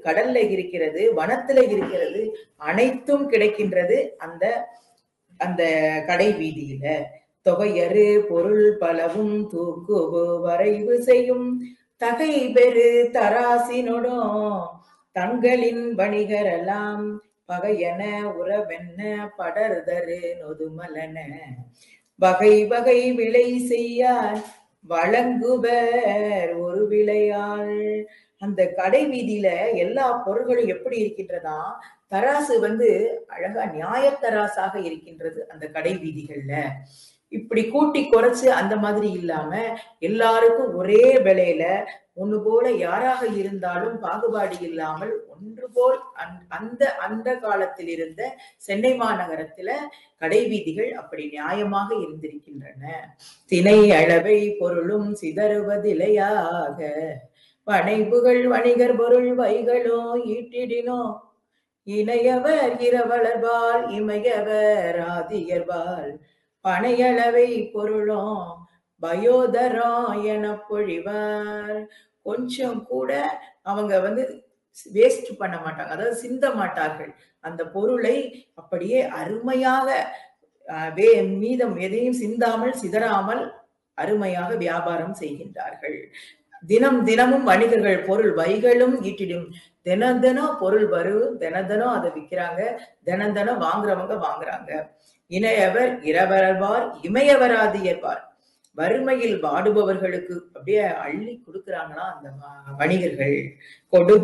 கடல்ல இருக்கிறது வனத்துல இருக்கிறது அனைத்தும் கிடைக்கின்றது அந்த அந்த கடை வீதியில தொகையறு பொருள் பலவும் தூக்குவு வரைவு செய்யும் தகை பெரு தராசினொடும் தங்களின் வணிகரெல்லாம் பகையென உறவென்ன படர்தரு நொதுமலன வகை வகை விளை செய்யார் வழங்குவர் ஒரு விளையாள் அந்த கடை வீதியில எல்லா பொருள்களும் எப்படி இருக்கின்றதா தராசு வந்து அழகா நியாயத்தராசாக இருக்கின்றது அந்த கடை வீதிகள்ல இப்படி கூட்டி குறைச்சு அந்த மாதிரி இல்லாம எல்லாருக்கும் ஒரே விலையில ஒண்ணு போல யாராக இருந்தாலும் பாகுபாடு இல்லாமல் ஒன்று போல் அந்த- அந்த அந்த காலத்தில் இருந்த சென்னை மாநகரத்துல கடை வீதிகள் அப்படி நியாயமாக இருந்திருக்கின்றன திணை அளவை பொருளும் சிதறுவதிலையாக வனைப்புகள் வணிகர் பொருள் வைகளோ ஈட்டிடினோ இணையவர் இரவலர்பால் இமையவர் ஆதியர்பால் பனையளவை பொருளும் பயோதரம் என பொழிவார் கொஞ்சம் கூட அவங்க வந்து வேஸ்ட் பண்ண மாட்டாங்க அதாவது சிந்த மாட்டார்கள் அந்த பொருளை அப்படியே அருமையாக அஹ், வே மீதம் எதையும் சிந்தாமல் சிதறாமல் அருமையாக வியாபாரம் செய்கின்றார்கள் தினம் தினமும் வணிகர்கள் பொருள் வைகளும் ஈட்டிடும் தினம் தினம் பொருள் வரும் தினம் தினம் அதை விக்கிறாங்க தினம் தினம் வாங்குறவங்க வாங்குறாங்க இணையவர் இரவரவார் இமயவராதியர்வார் வறுமையில் வாடுபவர்களுக்கு அப்படியே அள்ளி கொடுக்கறாங்களாம் அந்த வ- வணிகர்கள் கொடு